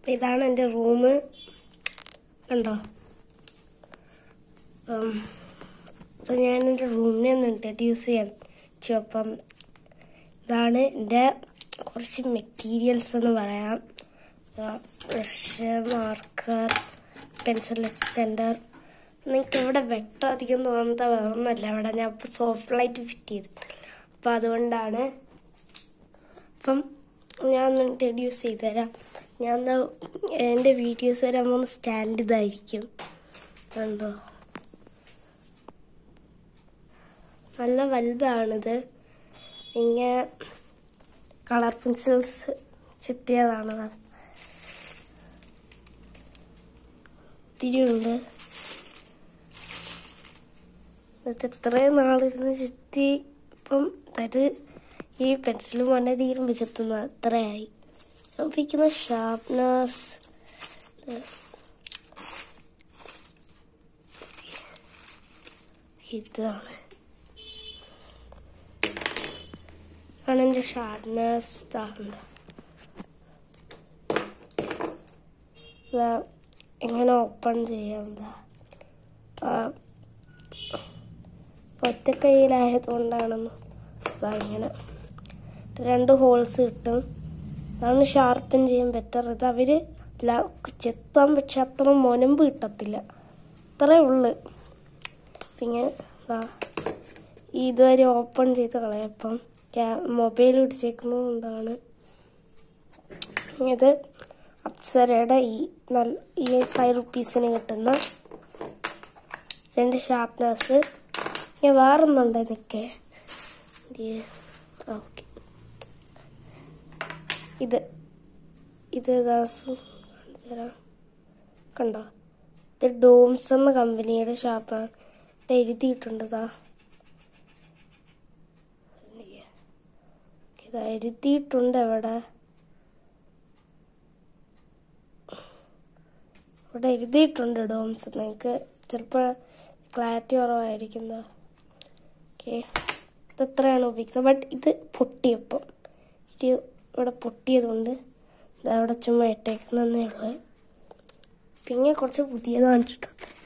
അപ്പം ഇതാണ് എൻ്റെ റൂം കണ്ടോ അപ്പം അപ്പം ഞാൻ എൻ്റെ റൂമിനെ ഒന്ന് ഇൻട്രഡ്യൂസ് ചെയ്യാൻ വെച്ചു അപ്പം ഇതാണ് എൻ്റെ കുറച്ച് മെറ്റീരിയൽസ് എന്ന് പറയാം ബ്രഷ് മാർക്കർ പെൻസിൽ എക്സ്റ്റൻഡർ നിങ്ങൾക്ക് ഇവിടെ വെട്ടം അധികം തോന്നുന്നത് വേറൊന്നുമല്ല ഇവിടെ ഞാൻ ഇപ്പോൾ സോഫ്റ്റ് ലൈറ്റ് ഫിറ്റ് ചെയ്തിട്ടുണ്ട് അപ്പം അതുകൊണ്ടാണ് അപ്പം ഞാൻ ഒന്ന് ഇൻട്രഡ്യൂസ് ചെയ്ത് തരാം ഞാൻ എന്നാ എൻ്റെ വീഡിയോസ് വരുമ്പോൾ ഒന്ന് സ്റ്റാൻഡ് ഇതായിരിക്കും കണ്ടോ നല്ല വലുതാണിത് പിന്നെ കളർ പെൻസിൽസ് ചെത്തിയതാണ് ഒത്തിരി ഉണ്ട് ഇത് ഇത്രയും നാളിരുന്ന് ചെത്തി ഇപ്പം അത് ഈ പെൻസിൽ മണ്ണ തീരുമ്പോൾ ചെത്തുന്ന അത്രയായി ഉപയോഗിക്കുന്ന ഷാർപ്നേഴ്സ് ഇതാണ് ആണ് എൻ്റെ ഷാർപ്നേഴ്സ് ഇതാണ്ട് ഇതാ എങ്ങനെ ഓപ്പൺ ചെയ്യാം ഇതാ ആ, ഒറ്റ കയ്യിലായതുകൊണ്ടാണെന്ന് ഇതാ ഇങ്ങനെ രണ്ട് ഹോൾസ് കിട്ടും അതാണ് ഷാർപ്പൻ ചെയ്യാൻ ബെറ്റർ ഇത് അവർ ചെത്താൻ പക്ഷെ അത്ര മുനമ്പ് കിട്ടത്തില്ല അത്രേ ഉള്ളു പിന്നെ ഇതാ ഇതുവരെ ഓപ്പൺ ചെയ്ത് കളയപ്പം മൊബൈൽ പിടിച്ചേക്കുന്നത് കൊണ്ടാണ് ഇത് അപ്സരയുടെ ഈ നല്ല ഈ ഫൈവ് റുപ്പീസിന് കിട്ടുന്ന രണ്ട് ഷാർപ്നേഴ്സ് ഞാൻ വേറൊന്നുണ്ട് നിൽക്കേ ഓക്കെ ഇത് ഇത് ദാസു കാണിച്ചു തരാം കണ്ടോ ഇത് ഡോംസ് എന്ന കമ്പനിയുടെ ഷാപ്പാണ് ഇത് എഴുതിയിട്ടുണ്ട് ഇതാ ഇത് എഴുതിയിട്ടുണ്ട് ഇവിടെ ഇവിടെ എഴുതിയിട്ടുണ്ട് ഡോംസ് നിങ്ങൾക്ക് ചിലപ്പോൾ ക്ലാരിറ്റി കുറവായിരിക്കുന്നത് ഓക്കെ ഇത് എത്രയാണ് ഉപയോഗിക്കുന്നത് ബട്ട് ഇത് പൊട്ടിയപ്പം ഒരു ഇവിടെ പൊട്ടിയതുകൊണ്ട് ഇത് അവിടെ ചുമ്മാ ഇട്ടേക്കുന്നതേ ഉള്ളു പിന്നെ കുറച്ച് പുതിയത് കാണിച്ചിട്ടുണ്ട്